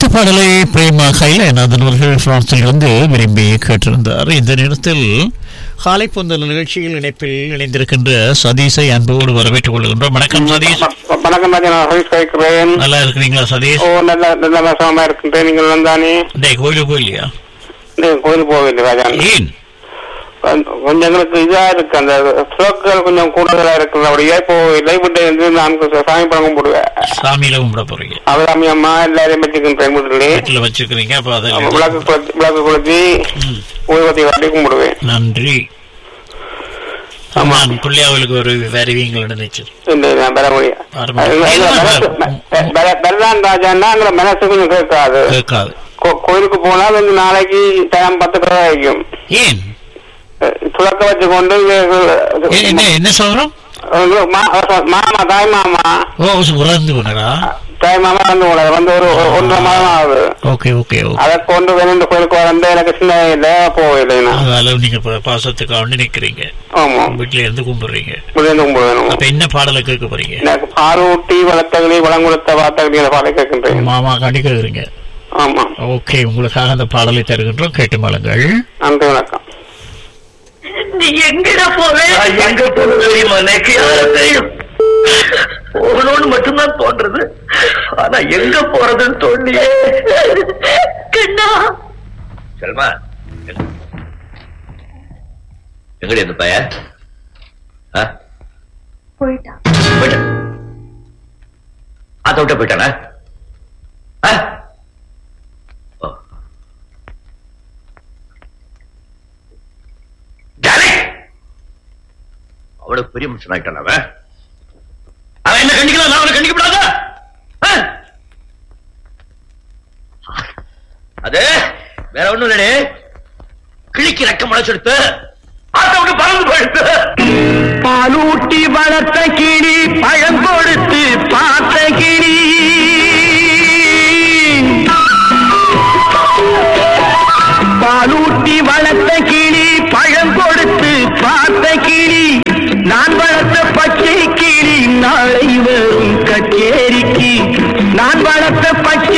பாடலை பிரேமா கைலன் அதனவர்கள் பிரான்சிலிருந்து விரும்பி கேட்டிருந்தார் இந்த நேரத்தில் காலை பொந்தல் நிகழ்ச்சியில் இணைப்பில் இணைந்திருக்கின்ற சதீஷை அன்போடு வரவேற்றுக் கொள்கின்றோம் வணக்கம் சதீஷ் வ- வணக்கம் ராஜா நான் ஹரிஷ் கேட்கிறேன் நல்லா இருக்கிறீங்களா சதீஷ் ஓ நல்ல நல்ல ரசமா இருக்கின்றேன் நீங்கள் வந்தானே டேய் கோயிலுக்கு போயிலையா இந்த கோயில் போகவில்லை ராஜா ஏன் கொஞ்ச- கொஞ்சம் எங்களுக்கு இதா இருக்கு அந்த ஸ்ட்ரோக்குகள் கொஞ்சம் கூடுதலா இருக்கிறபடியா இப்போ லைஃப்டே வந்து நான் கொஞ்சம் சாமி பழக்கம் போடுவேன் சாமியில கும்பிட போறீங்க அவராமி அம்மா எல்லாரையும் வச்சுக்கின்றேன் வீட்டிலே வீட்டுல வச்சிருக்கிறீங்க அப்ப அதை விளக்கு கொளுத்தி விளக்கு கொளுத்தி ம், ஊதுபத்தி காட்டி கும்பிடுவேன் நன்றி நான் பிள்ளையாவளுக்கு ஒரு வருவீங்கள நினைச்சு இந்த நான் பெற முடியும் பாருங்க. பெல்லான் ராஜான்னா அங்கே மனசு கொஞ்சம் கேட்காது கேட்காது கோ- கோயிலுக்கு போனா வந்து நாளைக்கு டைம் பத்து ரூபாய் ஆகும் ஏன் துளக்க வச்சு கொண்டு ஏ- என்ன என்ன சொல்றோம் மாமா தாய் மாமா ஓ உறந்து போனடா தாய் மாமா வந்து உனக்கு வந்து ஒரு ஒரு ஒன்றரை மாதம் ஆகுது ஓகே ஓகே ஓகே அதை கொண்டு வேணும் கோயிலுக்கு வந்து எனக்கு சின்ன இல்லை போகலைண்ணா அதனால நீங்க இப்ப பாசத்துக்காக வந்து நிக்கிறீங்க ஆமா வீட்டுல இருந்து கும்பிடுறீங்க முடிந்து கும்பிடணும் அப்ப என்ன பாடலை கேட்க போறீங்க எனக்கு பாரூட்டி வளர்த்தகளி வளங்குளத்த வார்த்தகளி அந்த பாடலை கேட்கின்றேன் மாமா காண்டி கேக்குறீங்க ஆமா ஓகே உங்களுக்காக அந்த பாடலை தருகின்றோம் கேட்டு மலங்கள் நன்றி வணக்கம் நீ எங்கடா போவே எங்க போறது தெரியுமா எனக்கு யார தெரியும் போகணும்னு மட்டும்தான் தோன்றது ஆனா எங்க போறதுன்னு தோண்டியே கண்ணா செல்மா எங்கடி அந்த பையன் ஆ? போயிட்டான் போயிட்டான் ஆத்த விட்ட போயிட்டானா ஆ? ஓ. ஜானி! அவ்வளவு பெரிய மனுஷன் ஆயிட்டான் அவன் அவன் என்ன கண்டிக்கலாம் நான் அவனை கண்டிக்கப்படாத அது வேற ஒண்ணும் இல்லடி கிழிக்கு ரெக்க முளைச்செடுத்து